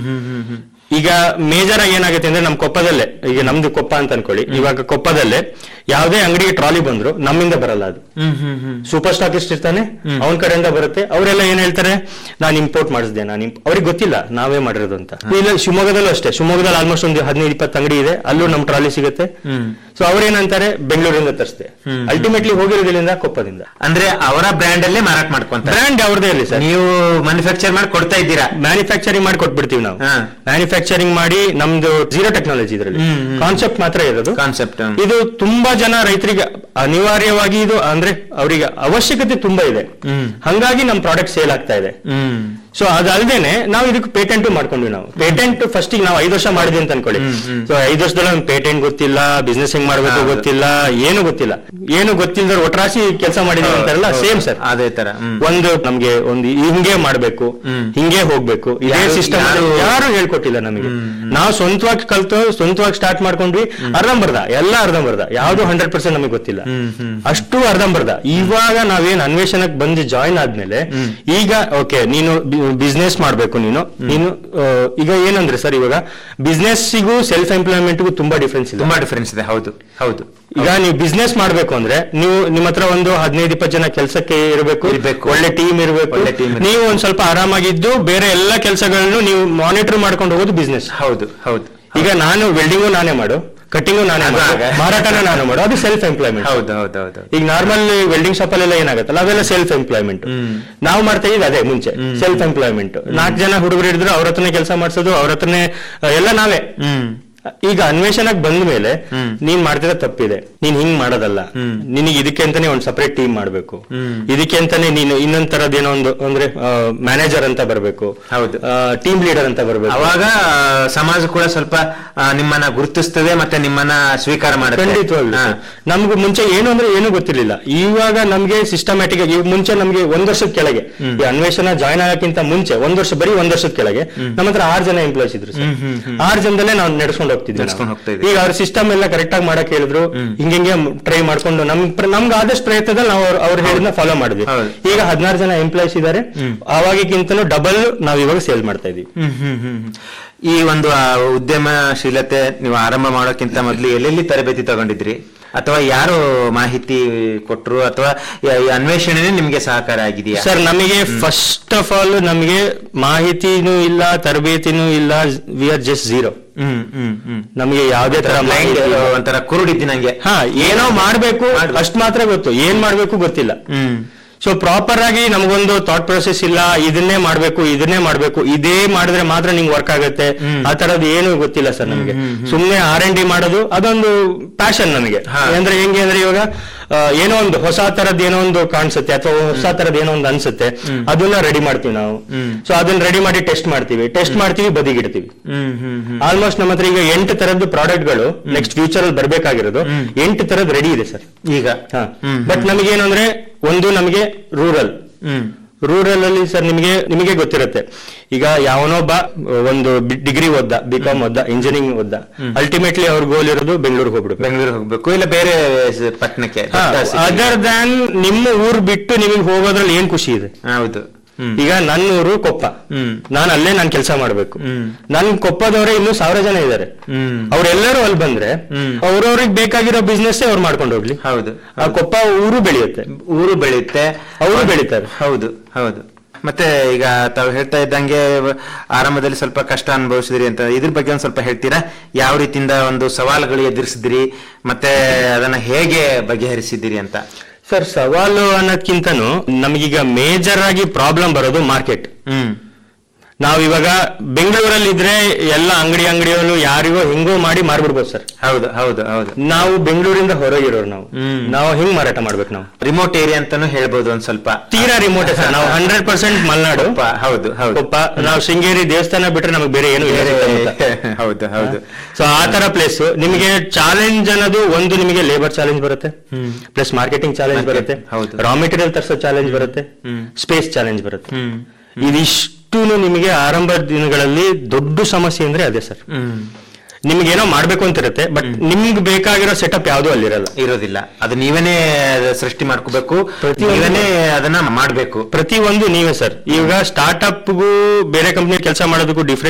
ಈಗ ಮೇಜರ್ ಆಗಿ ಏನಾಗುತ್ತೆ ಅಂದ್ರೆ ನಮ್ ಕೊಪ್ಪದಲ್ಲೇ ಈಗ ನಮ್ದು ಕೊಪ್ಪ ಅಂತ ಅನ್ಕೊಳ್ಳಿ ಇವಾಗ ಕೊಪ್ಪದಲ್ಲೇ ಯಾವುದೇ ಅಂಗಡಿಗೆ ಟ್ರಾಲಿ ಬಂದ್ರು ನಮ್ಮಿಂದ ಬರಲ್ಲ ಅದು ಹ್ಮ್ ಹ್ಮ್ ಹ್ಮ್ ಸೂಪರ್ ಸ್ಟಾಕಿಸ್ಟ್ ಇರ್ತಾನೆ ಅವನ ಕಡೆಯಿಂದ ಬರುತ್ತೆ ಅವರೆಲ್ಲ ಏನ್ ಹೇಳ್ತಾರೆ ನಾನು ಇಂಪೋರ್ಟ್ ಮಾಡಿಸಿದೆ ನಾನು ಅವ್ರಿಗೆ ಗೊತ್ತಿಲ್ಲ ನಾವೇ ಮಾಡಿರೋದು ಅಂತ ಇಲ್ಲ ಶಿವಮೊಗ್ಗದಲ್ಲೂ ಅಷ್ಟೇ ಶಿವಮೊಗ್ಗದಲ್ಲಿ ಆಲ್ಮೋಸ್ಟ್ ಒಂದು ಹದಿನೈದು ಇಪ್ಪತ್ತು ಅಂಗಡಿ ಇದೆ ಅಲ್ಲೂ ನಮ್ ಟ್ರಾಲಿ ಸಿಗುತ್ತೆ ಸೊ ಅವ್ರೇನಂತಾರೆ ಬೆಂಗಳೂರಿಂದ ತರಿಸ್ದೆ ಅಲ್ಟಿಮೇಟ್ಲಿ ಹೋಗಿರೋದಿಲ್ಲಿಂದ ಕೊಪ್ಪದಿಂದ ಅಂದ್ರೆ ಅವರ ಬ್ರ್ಯಾಂಡ್ ಅಲ್ಲೇ ಮಾರಾಟ ಮಾಡ್ಕೊಂತಾರೆ ಬ್ರ್ಯಾಂಡ್ ಅವ್ರದೇ ಇರಲಿ ಸರ್ ನೀವು ಮ್ಯಾನುಫ್ಯಾಕ್ಚರ್ ಮಾಡಿ ಕೊಡ್ತಾ ಇದ್ದೀರಾ ಮ್ಯಾನುಫ್ಯಾಕ್ಚರಿಂಗ್ ಮಾಡಿ ಕೊಟ್ಬಿಡ್ತೀವಿ ನಾವು ಹಾ. ಮ್ಯಾನುಫ್ಯಾಕ್ಚರಿಂಗ್ ಮಾಡಿ ನಮ್ದು ಜೀರೋ ಟೆಕ್ನಾಲಜಿ ಇದರಲ್ಲಿ ಹ್ಮ್, ಹ್ಮ್. ಕಾನ್ಸೆಪ್ಟ್ ಮಾತ್ರ ಇರೋದು ಕಾನ್ಸೆಪ್ಟ್ ಇದು ತುಂಬಾ ಜನ ರೈತರಿಗೆ ಅನಿವಾರ್ಯವಾಗಿ ಇದು ಅಂದ್ರೆ ಅವರಿಗೆ ಅವಶ್ಯಕತೆ ತುಂಬಾ ಇದೆ ಹ್ಮ್. ಹಂಗಾಗಿ ನಮ್ ಪ್ರಾಡಕ್ಟ್ ಸೇಲ್ ಆಗ್ತಾ ಇದೆ ಹ್ಮ್ ಸೊ ಅದಲ್ದೇನೆ ನಾವು ಇದಕ್ಕೆ ಪೇಟೆಂಟ್ ಮಾಡ್ಕೊಂಡ್ವಿ ನಾವು ಪೇಟೆಂಟ್ ಫಸ್ಟ್ ನಾವು ಐದು ವರ್ಷ ಮಾಡಿದ್ವಿ ಅಂತ ಅನ್ಕೊಳ್ಳಿ ಸೊ ಐದು ವರ್ಷದಲ್ಲಿ ನಮ್ಗೆ ಪೇಟೆಂಟ್ ಗೊತ್ತಿಲ್ಲ ಬಿಸ್ನೆಸ್ ಹೆಂಗ್ ಮಾಡ್ಬೇಕು ಹೌದು. ಗೊತ್ತಿಲ್ಲ ಏನು ಗೊತ್ತಿಲ್ಲ ಏನು ಗೊತ್ತಿಲ್ಲದ ಒಟ್ರಾಸಿ ಕೆಲಸ ಮಾಡಿದೀವಿ ಅಂತಾರಲ್ಲ ಹೌದು, ಸೇಮ್ ಸರ್ ಅದೇ ತರ ಹ್ಮ್. ಒಂದು ನಮ್ಗೆ ಒಂದು ಹಿಂಗೆ ಮಾಡ್ಬೇಕು ಹ್ಮ್. ಹಿಂಗೆ ಹೋಗ್ಬೇಕು ಇದೇ ಯಾರು- ಸಿಸ್ಟಮ್ ಯಾರು- ಯಾರು ಹೇಳ್ಕೊಟ್ಟಿಲ್ಲ ನಮಗೆ ನಾವು ಸ್ವಂತವಾಗಿ ಕಲ್ತು ಸ್ವಂತವಾಗಿ ಸ್ಟಾರ್ಟ್ ಮಾಡ್ಕೊಂಡ್ವಿ ಅರ್ಧಂಬರ್ಧ ಎಲ್ಲ ಅರ್ಧಂಬರ್ಧ ಯಾವ್ದು ಹಂಡ್ರೆಡ್ ಪರ್ಸೆಂಟ್ ನಮಗೆ ಗೊತ್ತಿಲ್ಲ ಹ್ಮ್, ಹ್ಮ್. ಅಷ್ಟು ಅರ್ಧಂಬರ್ಧ ಇವಾಗ ನಾವೇನ್ ಅನ್ವೇಷಣಕ್ಕೆ ಬಂದು ಜಾಯಿನ್ ಆದ್ಮೇಲೆ ಈಗ ಓಕೆ ನೀನು ಬಿಸ್ನೆಸ್ ಮಾಡ್ಬೇಕು ನೀನು ನೀನು ಆ, ಈಗ ಏನಂದ್ರೆ ಸರ್ ಇವಾಗ ಬಿಸ್ನೆಸ್ಸಿಗೂ ಸೆಲ್ಫ್ ಎಂಪ್ಲಾಯ್ಮೆಂಟ್ಗೂ ತುಂಬಾ ಡಿಫ್ರೆನ್ಸ್ ಇದೆ ತುಂಬಾ ಡಿಫರೆನ್ಸ್ ಇದೆ ಹೌದು ಹೌದು ಈಗ ನೀವು ಬಿಸ್ನೆಸ್ ಮಾಡ್ಬೇಕು ಅಂದ್ರೆ ನೀವು ನಿಮ್ಮ ಹತ್ರ ಒಂದು ಹದಿನೈದು ಇಪ್ಪತ್ತು ಜನ ಕೆಲಸಕ್ಕೆ ಇರಬೇಕು ಇರ್ಬೇಕು. ಒಳ್ಳೆ ಟೀಮ್ ಇರಬೇಕು ಒಳ್ಳೆ team ಇರ್ಬೇಕು. ನೀವು ಒಂದ್ ಸ್ವಲ್ಪ ಆರಾಮಾಗಿದ್ದು ಬೇರೆ ಎಲ್ಲ ಕೆಲಸಗಳನ್ನು ನೀವು ಮಾನಿಟರ್ ಮಾಡ್ಕೊಂಡು ಹೋಗೋದು ಬಿಸ್ನೆಸ್ ಹೌದು ಹೌದು ಈಗ ನಾನು ವೆಲ್ಡಿಂಗು ನಾನೇ ಮಾಡು ಕಟ್ಟಿಂಗು ನಾನೇ ಅದು ಮಾಡು ಆಗ. ಮಾರಾಟನ ನಾನು ಮಾಡು ಅದು ಸೆಲ್ಫ್ ಎಂಪ್ಲಾಯ್ಮೆಂಟ್ ಹೌದು ಹೌದು ಹೌದು ಈಗ ನಾರ್ಮಲ್ ವೆಲ್ಡಿಂಗ್ ಶಾಪ್ ಅಲ್ಲೆಲ್ಲ ಏನಾಗುತ್ತಲ್ಲ ಅವೆಲ್ಲ ಸೆಲ್ಫ್ ಎಂಪ್ಲಾಯ್ಮೆಂಟ್ ಹ್ಮ್. ನಾವು ಮಾಡ್ತಾ ಇದ್ದೀವಿ ಅದೇ ಮುಂಚೆ ಸೆಲ್ಫ್ ಎಂಪ್ಲಾಯ್ಮೆಂಟ್ ನಾಲ್ಕು ಜನ ಹುಡುಗರು ಹಿಡಿದ್ರು ಅವ್ರ ಹತ್ರನೇ ಕೆಲಸ ಮಾಡಿಸೋದು ಅವ್ರ ಹತ್ರನೇ ಆ, ಎಲ್ಲ ನಾವೇ ಹ್ಮ್ ಈಗ ಅನ್ವೇಷಣಕ್ ಬಂದ ಮೇಲೆ ಹ್ಮ್. ನೀನ್ ಮಾಡ್ತಿರೋ ತಪ್ಪಿದೆ ನೀನ್ ಹಿಂಗ್ ಮಾಡೋದಲ್ಲ ಹ್ಮ್. ನಿನಗೆ ಇದಕ್ಕೆ ಅಂತಾನೆ ಒಂದು ಸಪರೇಟ್ ಟೀಮ್ ಮಾಡ್ಬೇಕು ಹ್ಮ್. ಇದಕ್ಕೆ ಅಂತಾನೆ ನೀನು ಇನ್ನೊಂದ್ ತರದ್ ಏನೋ ಒಂದು ಅಂದ್ರೆ ಮ್ಯಾನೇಜರ್ ಅಂತ ಬರ್ಬೇಕು ಹೌದು. ಟೀಮ್ ಲೀಡರ್ ಅಂತ ಬರ್ಬೇಕು ಅವಾಗ ಆ, ಸಮಾಜ ಕೂಡ ಸ್ವಲ್ಪ ಆ, ನಿಮ್ಮನ್ನ ಗುರುತಿಸ್ತದೆ ಮತ್ತೆ ನಿಮ್ಮನ್ನ ಸ್ವೀಕಾರ ಮಾಡುತ್ತೆ ಖಂಡಿತವಾಗ್ಲು ಹಾ. ನಮ್ಗೆ ಮುಂಚೆ ಏನು ಅಂದ್ರೆ ಏನು ಗೊತ್ತಿರ್ಲಿಲ್ಲ ಇವಾಗ ನಮ್ಗೆ ಸಿಸ್ಟಮ್ಯಾಟಿಕ್ ಆಗಿ ಮುಂಚೆ ನಮ್ಗೆ ಒಂದ್ ವರ್ಷದ ಕೆಳಗೆ ಈ ಅನ್ವೇಷಣ ಜಾಯ್ನ್ ಆಗಕ್ಕಿಂತ ಮುಂಚೆ ಒಂದ್ ವರ್ಷ ಬರೀ ಒಂದ್ ವರ್ಷದ ಕೆಳಗೆ ನಮ್ಮ ಹತ್ರ ಆರ್ ಜನ ಎಂಪ್ಲಾಯ್ಸ್ ಇದ್ರು ಸರ್ ಆರ್ ಜನದಲ್ಲೇ ನಾವು ನಡೆಸ್ಕೊಂಡು ಹೋಗ್ತಿದ್ವಿ ನಡ್ಸ್ಕೊಂಡ್ ನಾವು. ಹೋಗ್ತಾ ಇದ್ವಿ. ಈಗ ಅವ್ರ ಸಿಸ್ಟಮ್ ಎಲ್ಲ ಕರೆಕ್ಟ್ ಆಗಿ ಮಾಡಕ್ ಹೇಳಿದ್ರು ಹಿಂಗೆ ಟ್ರೈ ಮಾಡ್ಕೊಂಡು ನಮ್ ಪ್ರ- ನಮ್ಗೆ ಆದಷ್ಟು ಪ್ರಯತ್ನದಲ್ಲಿ ನಾವು ಅವ್ರ- ಅವ್ರು ಹೇಳಿದ್ನ ಫಾಲೋ ಮಾಡಿದ್ವಿ ಹೌದು. ಈಗ ಹದಿನಾರು ಜನ ಎಂಪ್ಲಾಯ್ಸ್ ಇದ್ದಾರೆ ಅವಾಗಿಗಿಂತಲೂ ಡಬಲ್ ನಾವ್ ಇವಾಗ ಸೇಲ್ ಮಾಡ್ತಾ ಇದೀವಿ ಹ್ಮ್ ಹ್ಮ್ ಹ್ಮ್ ಹ್ಮ್. ಈ ಒಂದು ಆ, ಉದ್ಯಮಶೀಲತೆ ನೀವು ಆರಂಭ ಮಾಡೋಕ್ಕಿಂತ ಮೊದಲು ಎಲ್ಲೆಲ್ಲಿ ತರಬೇತಿ ತಗೊಂಡಿದ್ರಿ ಅಥವಾ ಯಾರು ಮಾಹಿತಿ ಕೊಟ್ರು ಅಥವಾ ಯ- ಈ ಅನ್ವೇಷಣೆನೇ ನಿಮ್ಗೆ ಸಹಕಾರ ಆಗಿದೆಯಾ ಸರ್ ನಮಗೆ ಫಸ್ಟ್ ಆಫ್ ಆಲ್ ನಮಗೆ ಮಾಹಿತಿನೂ ಇಲ್ಲ ತರಬೇತಿನೂ ಇಲ್ಲ we are just zero hmm hmm hmm ನಮಗೆ ಯಾವುದೇ ತರ ಬ್ಲೈಂಡ್ ಮಾಹಿತಿ ಇಲ್ಲ. ಒಂಥರ ಕುರುಡಿದ್ದಿನಂಗೆ ಹಾ ಏನೋ ಮಾಡ್ಬೇಕು ಮಾಡ್ಬೇಕು. ಅಷ್ಟ್ ಮಾತ್ರ ಗೊತ್ತು ಏನ್ ಮಾಡ್ಬೇಕು ಗೊತ್ತಿಲ್ಲ ಹ್ಮ್ ಸೊ ಪ್ರಾಪರ್ ಆಗಿ ನಮಗೊಂದು ಥಾಟ್ ಪ್ರೊಸೆಸ್ ಇಲ್ಲ ಇದನ್ನೇ ಮಾಡ್ಬೇಕು ಇದನ್ನೇ ಮಾಡ್ಬೇಕು ಇದೇ ಮಾಡಿದ್ರೆ ಮಾತ್ರ ನಿಂಗೆ ವರ್ಕ್ ಆಗುತ್ತೆ ಆ ತರದ್ ಏನು ಗೊತ್ತಿಲ್ಲ ಸರ್ ನಮಗೆ ಸುಮ್ನೆ ಆರ್ ಎನ್ ಡಿ ಮಾಡೋದು ಅದೊಂದು ಪ್ಯಾಷನ್ ನಮಗೆ ಹಾ. ಅಂದ್ರೆ ಹೆಂಗೆ ಅಂದ್ರೆ ಇವಾಗ ಆ, ಏನೋ ಒಂದು ಹೊಸ ತರದ್ ಏನೋ ಒಂದು ಕಾಣಿಸುತ್ತೆ ಅಥವಾ ಹೊಸ ತರದ್ ಏನೋ ಒಂದು ಅನ್ಸುತ್ತೆ ಅದನ್ನ ರೆಡಿ ಮಾಡ್ತೀವಿ ನಾವು ಸೊ ಅದನ್ನ ರೆಡಿ ಮಾಡಿ ಟೆಸ್ಟ್ ಮಾಡ್ತೀವಿ ಟೆಸ್ಟ್ ಮಾಡ್ತೀವಿ ಬದಿಗಿಡ್ತೀವಿ ಹ್ಮ್ ಹ್ಮ್ ಹ್ಮ್ ಆಲ್ಮೋಸ್ಟ್ ನಮ್ಮ ಹತ್ರ ಈಗ ಎಂಟು ತರದ್ದು ಪ್ರಾಡಕ್ಟ್ಗಳು ನೆಕ್ಸ್ಟ್ ಫ್ಯೂಚರ್ ಅಲ್ಲಿ ಬರ್ಬೇಕಾಗಿರೋದು ಎಂಟು ತರದ್ ರೆಡಿ ಇದೆ ಸರ್ ಈಗ ಹ್ಮ್. ಬಟ್ ನಮಗೇನು ಅಂದ್ರೆ ಒಂದು ನಮಗೆ ರೂರಲ್ ಹ್ಮ್ ರೂರಲ್ ಅಲ್ಲಿ ಸರ್ ನಿಮಗೆ ನಿಮಗೆ ಗೊತ್ತಿರುತ್ತೆ ಈಗ ಯಾವನೊಬ್ಬ ಒಂದು ಡಿಗ್ರಿ ಓದ್ದ ಬಿ ಕಾಮ್ ಓದ್ದ ಇಂಜಿನಿಯರಿಂಗ್ ಓದ್ದ ಅಲ್ಟಿಮೇಟ್ಲಿ ಅವ್ರ ಗೋಲ್ ಇರೋದು ಬೆಂಗಳೂರಿಗೆ ಹೋಗ್ಬಿಡ್ಬೇಕು ಬೆಂಗಳೂರು ಹೋಗ್ಬೇಕು ಇಲ್ಲ ಬೇರೆ ಸ- ಪಟ್ಟಣಕ್ಕೆ ದೊಡ್ಡ city. ಅದರ್ ದ್ಯಾನ್ ನಿಮ್ಮ ಊರ್ ಬಿಟ್ಟು ನಿಮಗೆ ಹೋಗೋದ್ರಲ್ಲಿ ಏನ್ ಖುಷಿ ಇದೆ ಹೌದು ಹ್ಮ್ ಈಗ ನನ್ನ ಊರು ಕೊಪ್ಪ ಹ್ಮ್ ನಾನು ಅಲ್ಲೇ ನಾನು ಕೆಲಸ ಮಾಡ್ಬೇಕು ಹ್ಮ್. ನನ್ ಕೊಪ್ಪದವರೇ ಇನ್ನೂ ಸಾವಿರ ಜನ ಇದ್ದಾರೆ ಹ್ಮ್ ಅವ್ರೆಲ್ಲರೂ ಅಲ್ಲಿ ಬಂದ್ರೆ ಹ್ಮ್. ಅವ್ರವ್ರಿಗೆ ಬೇಕಾಗಿರೋ ಬಿಸ್ನೆಸ್ ಅವ್ರು ಮಾಡ್ಕೊಂಡು ಹೋಗ್ಲಿ ಹೌದು ಆ ಕೊಪ್ಪ ಊರು ಬೆಳೆಯುತ್ತೆ ಊರು ಬೆಳೆಯುತ್ತೆ ಅವರು ಬೆಳೀತಾರೆ ಹೌದು ಹೌದು ಮತ್ತೆ ಈಗ ತಾವು ಹೇಳ್ತಾ ಇದ್ದಂಗೆ ಆರಂಭದಲ್ಲಿ ಸ್ವಲ್ಪ ಕಷ್ಟ ಅನುಭವಿಸಿದ್ರಿ ಅಂತ ಇದ್ರ ಬಗ್ಗೆ ಒಂದ್ ಸ್ವಲ್ಪ ಹೇಳ್ತೀರಾ ಯಾವ ರೀತಿಯಿಂದ ಒಂದು ಸವಾಲುಗಳು ಎದುರಿಸಿದ್ರಿ ಮತ್ತೆ ಅದನ್ನ ಹೇಗೆ ಬಗೆಹರಿಸಿದ್ದೀರಿ ಅಂತ ಸರ್ ಸವಾಲು ಅನ್ನೋದ್ಕಿಂತನೂ ನಮಗೀಗ ಮೇಜರ್ ಆಗಿ ಪ್ರಾಬ್ಲಮ್ ಬರೋದು ಮಾರ್ಕೆಟ್ ಹ್ಮ್ ನಾವ್ ಇವಾಗ ಬೆಂಗಳೂರಲ್ಲಿ ಇದ್ರೆ ಎಲ್ಲ ಅಂಗಡಿ ಅಂಗಡಿಯಲ್ಲೂ ಯಾರಿಗೋ ಹಿಂಗೋ ಮಾಡಿ ಮಾರ್ಬಿಡ್ಬೋದು ಸರ್ ಹೌದು ಹೌದು ಹೌದು ನಾವು ಬೆಂಗಳೂರಿಂದ ಹೊರಗಿರೋರು ನಾವು ಹ್ಮ್. ನಾವು ಹಿಂಗ್ ಮಾರಾಟ ಮಾಡ್ಬೇಕು ನಾವು ರಿಮೋಟ್ ಏರಿಯಾ ಅಂತಾನು ಹೇಳ್ಬೋದು ಒಂದ್ ಸ್ವಲ್ಪ ತೀರಾ ರಿಮೋಟ್ ಸರ್ ನಾವು ಹಂಡ್ರೆಡ್ ಪರ್ಸೆಂಟ್ ಮಲ್ನಾಡು ಕೊಪ್ಪ, ಹೌದು ಹೌದು ಕೊಪ್ಪ ನಾವು ಶೃಂಗೇರಿ ದೇವಸ್ಥಾನ ಬಿಟ್ರೆ ನಮಗೆ ಬೇರೆ ಏನು ಇಲ್ಲ ಸುತ್ತಮುತ್ತ. ಹೌದು ಹೌದು ಸೊ ಆ ತರ ಪ್ಲೇಸ್ ನಿಮಗೆ ಚಾಲೆಂಜ್ ಅನ್ನೋದು ಒಂದು ನಿಮಗೆ ಲೇಬರ್ ಚಾಲೆಂಜ್ ಬರುತ್ತೆ ಪ್ಲಸ್ ಮಾರ್ಕೆಟಿಂಗ್ ಚಾಲೆಂಜ್ Market, ಬರುತ್ತೆ ಹೌದು. ರಾ ಮೆಟೀರಿಯಲ್ ತರಿಸೋ ಚಾಲೆಂಜ್ ಬರುತ್ತೆ ಹ್ಮ್. ಸ್ಪೇಸ್ ಚಾಲೆಂಜ್ ಬರುತ್ತೆ ಹ್ಮ್ ಇದಿಷ್ಟು ನಿಮಗೆ ಆರಂಭ ದಿನಗಳಲ್ಲಿ ದೊಡ್ಡ ಸಮಸ್ಯೆ ಅಂದ್ರೆ ಅದೇ ಸರ್ ಹ್ಮ್ ನಿಮ್ಗೇನೋ ಮಾಡ್ಬೇಕು ಅಂತ ಇರುತ್ತೆ ಬಟ್ ನಿಮ್ಗೆ ಬೇಕಾಗಿರೋ ಸೆಟಪ್ ಯಾವ್ದು ಅಲ್ಲಿರಲ್ಲ ಇರೋದಿಲ್ಲ ಅದು ನೀವೇನೇ ಸೃಷ್ಟಿ ಮಾಡ್ಕೋಬೇಕು ಪ್ರತಿಯೊಂದು- ನೀವೇನೇ ಅದನ್ನ ಮಾಡ್ಬೇಕು ಪ್ರತಿ ಒಂದು ನೀವೇ ಸರ್ ಈಗ ಸ್ಟಾರ್ಟ್ಅಪ್ಗೂ ಬೇರೆ ಕಂಪ್ನಿ ಕೆಲಸ ಮಾಡೋದಕ್ಕೂ ಡಿಫ್ರೆಂಟ್